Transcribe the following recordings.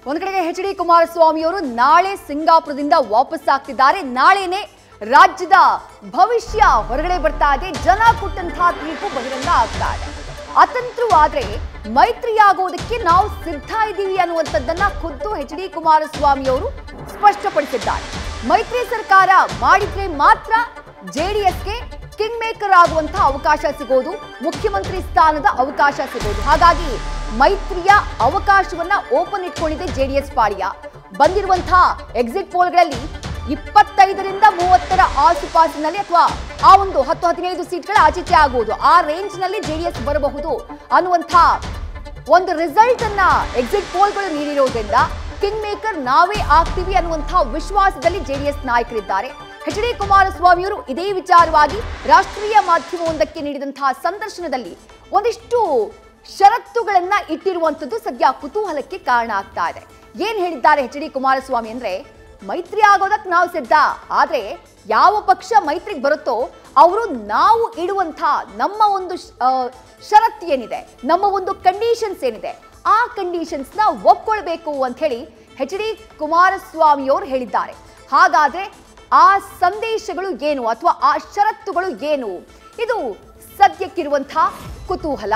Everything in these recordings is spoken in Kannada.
ಒಂದ್ ಕಡೆಗೆ ಎಚ್ ಡಿ ಕುಮಾರಸ್ವಾಮಿ ಅವರು ನಾಳೆ ಸಿಂಗಾಪುರದಿಂದ ವಾಪಸ್ ಆಗ್ತಿದ್ದಾರೆ ನಾಳೆನೆ ರಾಜ್ಯದ ಭವಿಷ್ಯ ಹೊರಗಡೆ ಬರ್ತಾ ಇದೆ ಜನ ಕೊಟ್ಟಂತಹ ತೀರ್ಪು ಬಹಿರಂಗ ಆಗ್ತಾ ಇದೆ ಅತಂತ್ರವಾದ್ರೆ ಮೈತ್ರಿಯಾಗೋದಕ್ಕೆ ನಾವು ಸಿದ್ಧ ಇದ್ದೀವಿ ಅನ್ನುವಂಥದ್ದನ್ನ ಖುದ್ದು ಎಚ್ ಡಿ ಕುಮಾರಸ್ವಾಮಿ ಅವರು ಸ್ಪಷ್ಟಪಡಿಸಿದ್ದಾರೆ ಮೈತ್ರಿ ಸರ್ಕಾರ ಮಾಡಿದ್ರೆ ಮಾತ್ರ ಜೆಡಿಎಸ್ಗೆ ಕಿಂಗ್ ಮೇಕರ್ ಆಗುವಂತಹ ಅವಕಾಶ ಸಿಗೋದು ಮುಖ್ಯಮಂತ್ರಿ ಸ್ಥಾನದ ಅವಕಾಶ ಸಿಗೋದು ಹಾಗಾಗಿ ಮೈತ್ರಿಯ ಅವಕಾಶವನ್ನ ಓಪನ್ ಇಟ್ಕೊಂಡಿದೆ ಜೆಡಿಎಸ್ ಪಾಳ್ಯ ಬಂದಿರುವಂತಹ ಎಕ್ಸಿಟ್ ಪೋಲ್ಗಳಲ್ಲಿ ಇಪ್ಪತ್ತೈದರಿಂದ ಮೂವತ್ತರ ಆಸುಪಾಸಿನಲ್ಲಿ ಅಥವಾ ಆ ಒಂದು ಹತ್ತು ಹದಿನೈದು ಸೀಟ್ಗಳ ಆಚೀಚೆ ಆಗುವುದು ಆ ರೇಂಜ್ ನಲ್ಲಿ ಜೆಡಿಎಸ್ ಬರಬಹುದು ಅನ್ನುವಂಥ ಒಂದು ರಿಸಲ್ಟ್ ಅನ್ನ ಎಕ್ಸಿಟ್ ಪೋಲ್ಗಳು ನೀಡಿರೋದ್ರಿಂದ ಕಿಂಗ್ ಮೇಕರ್ ನಾವೇ ಆಗ್ತೀವಿ ಅನ್ನುವಂತಹ ವಿಶ್ವಾಸದಲ್ಲಿ ಜೆಡಿಎಸ್ ನಾಯಕರಿದ್ದಾರೆ ಎಚ್ ಡಿ ಕುಮಾರಸ್ವಾಮಿ ಅವರು ಇದೇ ವಿಚಾರವಾಗಿ ರಾಷ್ಟ್ರೀಯ ಮಾಧ್ಯಮವೊಂದಕ್ಕೆ ನೀಡಿದಂತಹ ಸಂದರ್ಶನದಲ್ಲಿ ಒಂದಿಷ್ಟು ಷರತ್ತುಗಳನ್ನ ಇಟ್ಟಿರುವಂತದ್ದು ಸದ್ಯ ಕುತೂಹಲಕ್ಕೆ ಕಾರಣ ಆಗ್ತಾ ಇದೆ ಏನ್ ಹೇಳಿದ್ದಾರೆ ಎಚ್ ಡಿ ಕುಮಾರಸ್ವಾಮಿ ಅಂದ್ರೆ ಮೈತ್ರಿ ಆಗೋದಕ್ಕೆ ನಾವು ಸಿದ್ಧ ಆದ್ರೆ ಯಾವ ಪಕ್ಷ ಮೈತ್ರಿಗೆ ಬರುತ್ತೋ ಅವರು ನಾವು ಇಡುವಂತ ನಮ್ಮ ಒಂದು ಶ- ಆ, ಷರತ್ತು ಏನಿದೆ ನಮ್ಮ ಒಂದು ಕಂಡೀಷನ್ಸ್ ಏನಿದೆ ಆ ಕಂಡೀಷನ್ಸ್ ನ ಒಪ್ಕೊಳ್ಬೇಕು ಅಂತ ಹೇಳಿ ಎಚ್ ಡಿ ಕುಮಾರಸ್ವಾಮಿ ಅವರು ಹೇಳಿದ್ದಾರೆ ಹಾಗಾದ್ರೆ ಆ ಸಂದೇಶಗಳು ಏನು ಅಥವಾ ಆ ಷರತ್ತುಗಳು ಏನು ಇದು ಸದ್ಯಕ್ಕಿರುವಂತಹ ಕುತೂಹಲ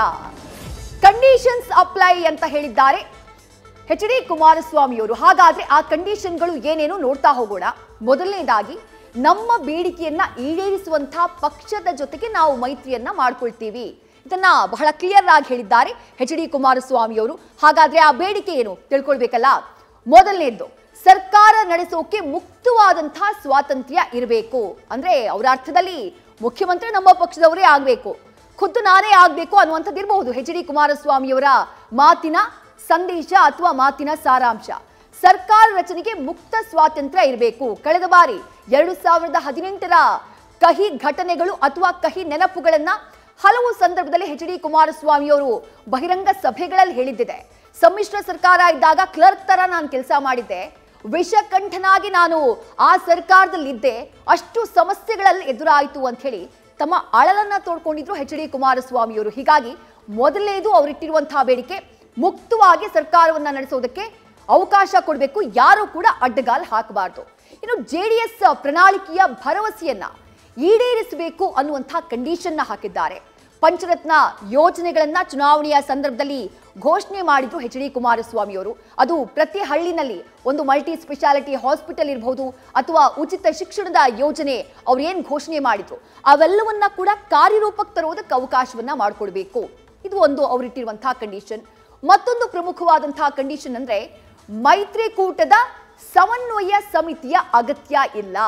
ಕಂಡೀಷನ್ಸ್ ಅಪ್ಲೈ ಅಂತ ಹೇಳಿದ್ದಾರೆ ಎಚ್ ಡಿ ಕುಮಾರಸ್ವಾಮಿಯವರು ಹಾಗಾದ್ರೆ ಆ ಕಂಡೀಷನ್ಗಳು ಏನೇನು ನೋಡ್ತಾ ಹೋಗೋಣ ಮೊದಲನೇದಾಗಿ ನಮ್ಮ ಬೇಡಿಕೆಯನ್ನ ಈಡೇರಿಸುವಂತಹ ಪಕ್ಷದ ಜೊತೆಗೆ ನಾವು ಮೈತ್ರಿಯನ್ನ ಮಾಡ್ಕೊಳ್ತೀವಿ ಇದನ್ನ ಬಹಳ ಕ್ಲಿಯರ್ ಆಗಿ ಹೇಳಿದ್ದಾರೆ ಎಚ್ ಡಿ ಕುಮಾರಸ್ವಾಮಿಯವರು ಹಾಗಾದ್ರೆ ಆ ಬೇಡಿಕೆ ಏನು ತಿಳ್ಕೊಳ್ಬೇಕಲ್ಲ ಮೊದಲನೇದ್ದು ಸರ್ಕಾರ ನಡೆಸೋಕೆ ಮುಕ್ತವಾದಂತಹ ಸ್ವಾತಂತ್ರ್ಯ ಇರಬೇಕು ಅಂದ್ರೆ ಅವರ ಅರ್ಥದಲ್ಲಿ ಮುಖ್ಯಮಂತ್ರಿ ನಮ್ಮ ಪಕ್ಷದವರೇ ಆಗ್ಬೇಕು ಖುದ್ದು ನಾನೇ ಆಗ್ಬೇಕು ಅನ್ನುವಂಥದ್ದು ಇರಬಹುದು ಎಚ್ ಡಿ ಕುಮಾರಸ್ವಾಮಿಯವರ ಮಾತಿನ ಸಂದೇಶ ಅಥವಾ ಮಾತಿನ ಸಾರಾಂಶ ಸರ್ಕಾರ ರಚನೆಗೆ ಮುಕ್ತ ಸ್ವಾತಂತ್ರ್ಯ ಇರಬೇಕು ಕಳೆದ ಬಾರಿ ಎರಡು ಸಾವಿರದ ಹದಿನೆಂಟರ ಕಹಿ ಘಟನೆಗಳು ಅಥವಾ ಕಹಿ ನೆನಪುಗಳನ್ನ ಹಲವು ಸಂದರ್ಭದಲ್ಲಿ ಎಚ್ ಡಿ ಕುಮಾರಸ್ವಾಮಿಯವರು ಬಹಿರಂಗ ಸಭೆಗಳಲ್ಲಿ ಹೇಳಿದ್ದಿದೆ ಸಮ್ಮಿಶ್ರ ಸರ್ಕಾರ ಇದ್ದಾಗ ಕ್ಲರ್ಕ್ ತರ ನಾನು ಕೆಲಸ ಮಾಡಿದ್ದೆ ವಿಷಕಂಠನಾಗಿ ನಾನು ಆ ಸರ್ಕಾರದಲ್ಲಿದ್ದೆ ಅಷ್ಟು ಸಮಸ್ಯೆಗಳಲ್ಲಿ ಎದುರಾಯಿತು ಅಂತ ಹೇಳಿ ತಮ್ಮ ಅಳಲನ್ನ ತೋಡ್ಕೊಂಡಿದ್ರು ಎಚ್ ಡಿ ಕುಮಾರಸ್ವಾಮಿಯವರು ಹೀಗಾಗಿ ಮೊದಲನೇದು ಅವರಿಟ್ಟಿರುವಂತಹ ಬೇಡಿಕೆ ಮುಕ್ತವಾಗಿ ಸರ್ಕಾರವನ್ನ ನಡೆಸೋದಕ್ಕೆ ಅವಕಾಶ ಕೊಡಬೇಕು ಯಾರು ಕೂಡ ಅಡ್ಡಗಾಲ್ ಹಾಕಬಾರ್ದು ಇನ್ನು ಜೆಡಿಎಸ್ ಪ್ರಣಾಳಿಕೆಯ ಭರವಸೆಯನ್ನ ಈಡೇರಿಸಬೇಕು ಅನ್ನುವಂತಹ ಕಂಡೀಷನ್ನ ಹಾಕಿದ್ದಾರೆ ಪಂಚರತ್ನ ಯೋಜನೆಗಳನ್ನ ಚುನಾವಣೆಯ ಸಂದರ್ಭದಲ್ಲಿ ಘೋಷಣೆ ಮಾಡಿದ್ರು ಎಚ್ ಡಿ ಕುಮಾರಸ್ವಾಮಿ ಅವರು ಅದು ಪ್ರತಿ ಹಳ್ಳಿನಲ್ಲಿ ಒಂದು ಮಲ್ಟಿ ಸ್ಪೆಷಾಲಿಟಿ ಹಾಸ್ಪಿಟಲ್ ಇರಬಹುದು ಅಥವಾ ಉಚಿತ ಶಿಕ್ಷಣದ ಯೋಜನೆ ಅವ್ರು ಏನ್ ಘೋಷಣೆ ಮಾಡಿದ್ರು ಅವೆಲ್ಲವನ್ನ ಕೂಡ ಕಾರ್ಯರೂಪಕ್ಕೆ ತರುವುದಕ್ಕೆ ಅವಕಾಶವನ್ನ ಮಾಡಿಕೊಡ್ಬೇಕು ಇದು ಒಂದು ಅವರಿಟ್ಟಿರುವಂತಹ ಕಂಡೀಷನ್ ಮತ್ತೊಂದು ಪ್ರಮುಖವಾದಂತಹ ಕಂಡೀಷನ್ ಅಂದ್ರೆ ಮೈತ್ರಿಕೂಟದ ಸಮನ್ವಯ ಸಮಿತಿಯ ಅಗತ್ಯ ಇಲ್ಲ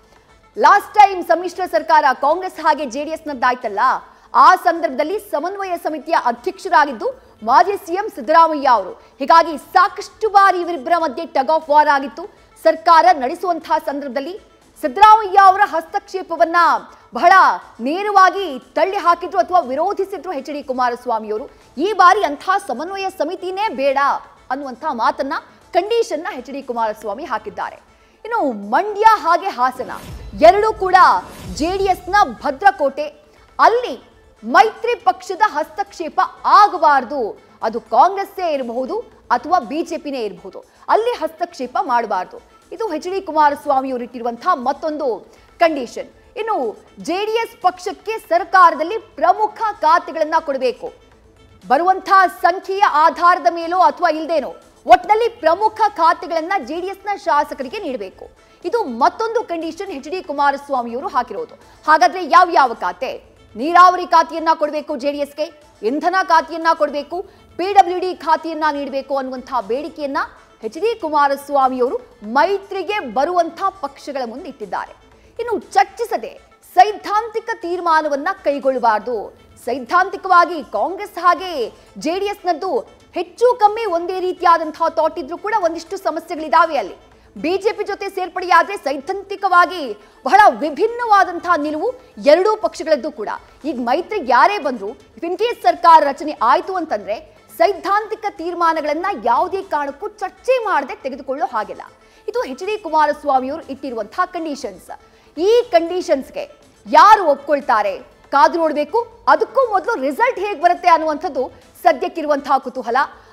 ಲಾಸ್ಟ್ ಟೈಮ್ ಸಮ್ಮಿಶ್ರ ಸರ್ಕಾರ ಕಾಂಗ್ರೆಸ್ ಹಾಗೆ ಜೆಡಿಎಸ್ ನದ್ದಾಯ್ತಲ್ಲ ಆ ಸಂದರ್ಭದಲ್ಲಿ ಸಮನ್ವಯ ಸಮಿತಿಯ ಅಧ್ಯಕ್ಷರಾಗಿದ್ದು ಮಾಜಿ ಸಿಎಂ ಸಿದ್ದರಾಮಯ್ಯ ಅವರು ಹೀಗಾಗಿ ಸಾಕಷ್ಟು ಬಾರಿ ಇವರಿಬ್ಬರ ಮಧ್ಯೆ ಟಗ್ ಆಫ್ ವಾರ್ ಆಗಿತ್ತು ಸರ್ಕಾರ ನಡೆಸುವಂತಹ ಸಂದರ್ಭದಲ್ಲಿ ಸಿದ್ದರಾಮಯ್ಯ ಅವರ ಹಸ್ತಕ್ಷೇಪವನ್ನ ಬಹಳ ನೇರವಾಗಿ ತಳ್ಳಿ ಹಾಕಿದ್ರು ಅಥವಾ ವಿರೋಧಿಸಿದ್ರು ಎಚ್ ಡಿ ಕುಮಾರಸ್ವಾಮಿ ಅವರು ಈ ಬಾರಿ ಅಂತಹ ಸಮನ್ವಯ ಸಮಿತಿನೇ ಬೇಡ ಅನ್ನುವಂತಹ ಮಾತನ್ನ ಕಂಡೀಷನ್ನ ಎಚ್ ಡಿ ಕುಮಾರಸ್ವಾಮಿ ಹಾಕಿದ್ದಾರೆ ಇನ್ನು ಮಂಡ್ಯ ಹಾಗೆ ಹಾಸನ ಎರಡೂ ಕೂಡ ಜೆಡಿಎಸ್ನ ಭದ್ರಕೋಟೆ ಅಲ್ಲಿ ಮೈತ್ರಿ ಪಕ್ಷದ ಹಸ್ತಕ್ಷೇಪ ಆಗಬಾರದು ಅದು ಕಾಂಗ್ರೆಸ್ಸೇ ಇರಬಹುದು ಅಥವಾ ಬಿಜೆಪಿನೇ ಇರಬಹುದು ಅಲ್ಲಿ ಹಸ್ತಕ್ಷೇಪ ಮಾಡಬಾರದು ಇದು ಎಚ್ ಡಿ ಕುಮಾರಸ್ವಾಮಿ ಅವರು ಇಟ್ಟಿರುವಂತಹ ಮತ್ತೊಂದು ಕಂಡೀಷನ್ ಇನ್ನು ಜೆಡಿಎಸ್ ಪಕ್ಷಕ್ಕೆ ಸರ್ಕಾರದಲ್ಲಿ ಪ್ರಮುಖ ಖಾತೆಗಳನ್ನ ಕೊಡಬೇಕು ಬರುವಂತಹ ಸಂಖ್ಯೆಯ ಆಧಾರದ ಮೇಲೋ ಅಥವಾ ಇಲ್ದೇನೋ ಒಟ್ಟಿನಲ್ಲಿ ಪ್ರಮುಖ ಖಾತೆಗಳನ್ನ ಜೆಡಿಎಸ್ನ ಶಾಸಕರಿಗೆ ನೀಡಬೇಕು ಇದು ಮತ್ತೊಂದು ಕಂಡೀಷನ್ ಎಚ್ ಡಿ ಕುಮಾರಸ್ವಾಮಿಯವರು ಹಾಕಿರೋದು ಹಾಗಾದ್ರೆ ಯಾವ ಯಾವ ಖಾತೆ ನೀರಾವರಿ ಖಾತೆಯನ್ನ ಕೊಡಬೇಕು ಜೆಡಿಎಸ್ಗೆ ಇಂಧನ ಖಾತೆಯನ್ನ ಕೊಡಬೇಕು ಪಿಡಬ್ಲ್ಯೂ ಡಿ ಖಾತೆಯನ್ನ ನೀಡಬೇಕು ಅನ್ನುವಂತಹ ಬೇಡಿಕೆಯನ್ನ ಎಚ್ ಡಿ ಕುಮಾರಸ್ವಾಮಿಯವರು ಮೈತ್ರಿಗೆ ಬರುವಂತಹ ಪಕ್ಷಗಳ ಮುಂದೆ ಇಟ್ಟಿದ್ದಾರೆ ಇನ್ನು ಚರ್ಚಿಸದೆ ಸೈದ್ಧಾಂತಿಕ ತೀರ್ಮಾನವನ್ನ ಕೈಗೊಳ್ಳಬಾರದು ಸೈದ್ಧಾಂತಿಕವಾಗಿ ಕಾಂಗ್ರೆಸ್ ಹಾಗೆ ಜೆಡಿಎಸ್ನದ್ದು ಹೆಚ್ಚು ಕಮ್ಮಿ ಒಂದೇ ರೀತಿಯಾದಂತಹ ಥಾಟ್ ಇದ್ರೂ ಕೂಡ ಒಂದಿಷ್ಟು ಸಮಸ್ಯೆಗಳಿದಾವೆ ಅಲ್ಲಿ ಬಿಜೆಪಿ ಜೊತೆ ಸೇರ್ಪಡೆಯಾದ್ರೆ ಸೈದ್ಧಾಂತಿಕವಾಗಿ ಬಹಳ ವಿಭಿನ್ನವಾದಂತಹ ನಿಲುವು ಎರಡೂ ಪಕ್ಷಗಳದ್ದು ಕೂಡ ಈಗ ಮೈತ್ರಿಗೆ ಯಾರೇ ಬಂದ್ರು ಇನ್ ಕೇಸ್ ಸರ್ಕಾರ ರಚನೆ ಆಯ್ತು ಅಂತಂದ್ರೆ ಸೈದ್ಧಾಂತಿಕ ತೀರ್ಮಾನಗಳನ್ನ ಯಾವುದೇ ಕಾರಣಕ್ಕೂ ಚರ್ಚೆ ಮಾಡದೆ ತೆಗೆದುಕೊಳ್ಳೋ ಹಾಗಿಲ್ಲ ಇದು ಎಚ್ ಡಿ ಕುಮಾರಸ್ವಾಮಿಯವರು ಇಟ್ಟಿರುವಂತಹ ಕಂಡೀಷನ್ಸ್ ಈ ಕಂಡೀಷನ್ಸ್ಗೆ ಯಾರು ಒಪ್ಕೊಳ್ತಾರೆ ಕಾದು ನೋಡಬೇಕು ಅದಕ್ಕೂ ಮೊದಲು ರಿಸಲ್ಟ್ ಹೇಗೆ ಬರುತ್ತೆ ಅನ್ನುವಂಥದ್ದು ಸದ್ಯಕ್ಕಿರುವಂತಹ ಕುತೂಹಲ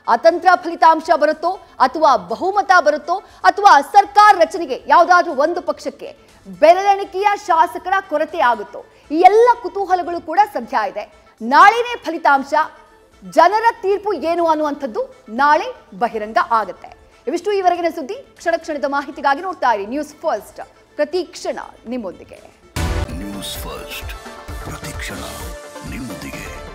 ಅತಂತ್ರ ಫಲಿತಾಂಶ ಬರುತ್ತೋ ಅಥವಾ ಬಹುಮತ ಬರುತ್ತೋ ಅಥವಾ ಸರ್ಕಾರ ರಚನೆಗೆ ಯಾವುದಾದ್ರೂ ಒಂದು ಪಕ್ಷಕ್ಕೆ ಬೆರಳೆಣಿಕೆಯ ಶಾಸಕರ ಕೊರತೆ ಆಗುತ್ತೋ ಈ ಎಲ್ಲ ಕುತೂಹಲಗಳು ಕೂಡ ಸದ್ಯ ಇದೆ ನಾಳೆನೇ ಫಲಿತಾಂಶ ಜನರ ತೀರ್ಪು ಏನು ಅನ್ನುವಂಥದ್ದು ನಾಳೆ ಬಹಿರಂಗ ಆಗುತ್ತೆ ಇವಿಷ್ಟು ಈವರೆಗಿನ ಸುದ್ದಿ ಕ್ಷಣ ಕ್ಷಣದ ಮಾಹಿತಿಗಾಗಿ ನೋಡ್ತಾ ಇರಿ ನ್ಯೂಸ್ ಫಸ್ಟ್ ಪ್ರತಿ ಕ್ಷಣ ನಿಮ್ಮೊಂದಿಗೆ ನ್ಯೂಸ್ ಫಸ್ಟ್ ಪ್ರತಿಕ್ಷಣ ನಿಮ್ಮೊಂದಿಗೆ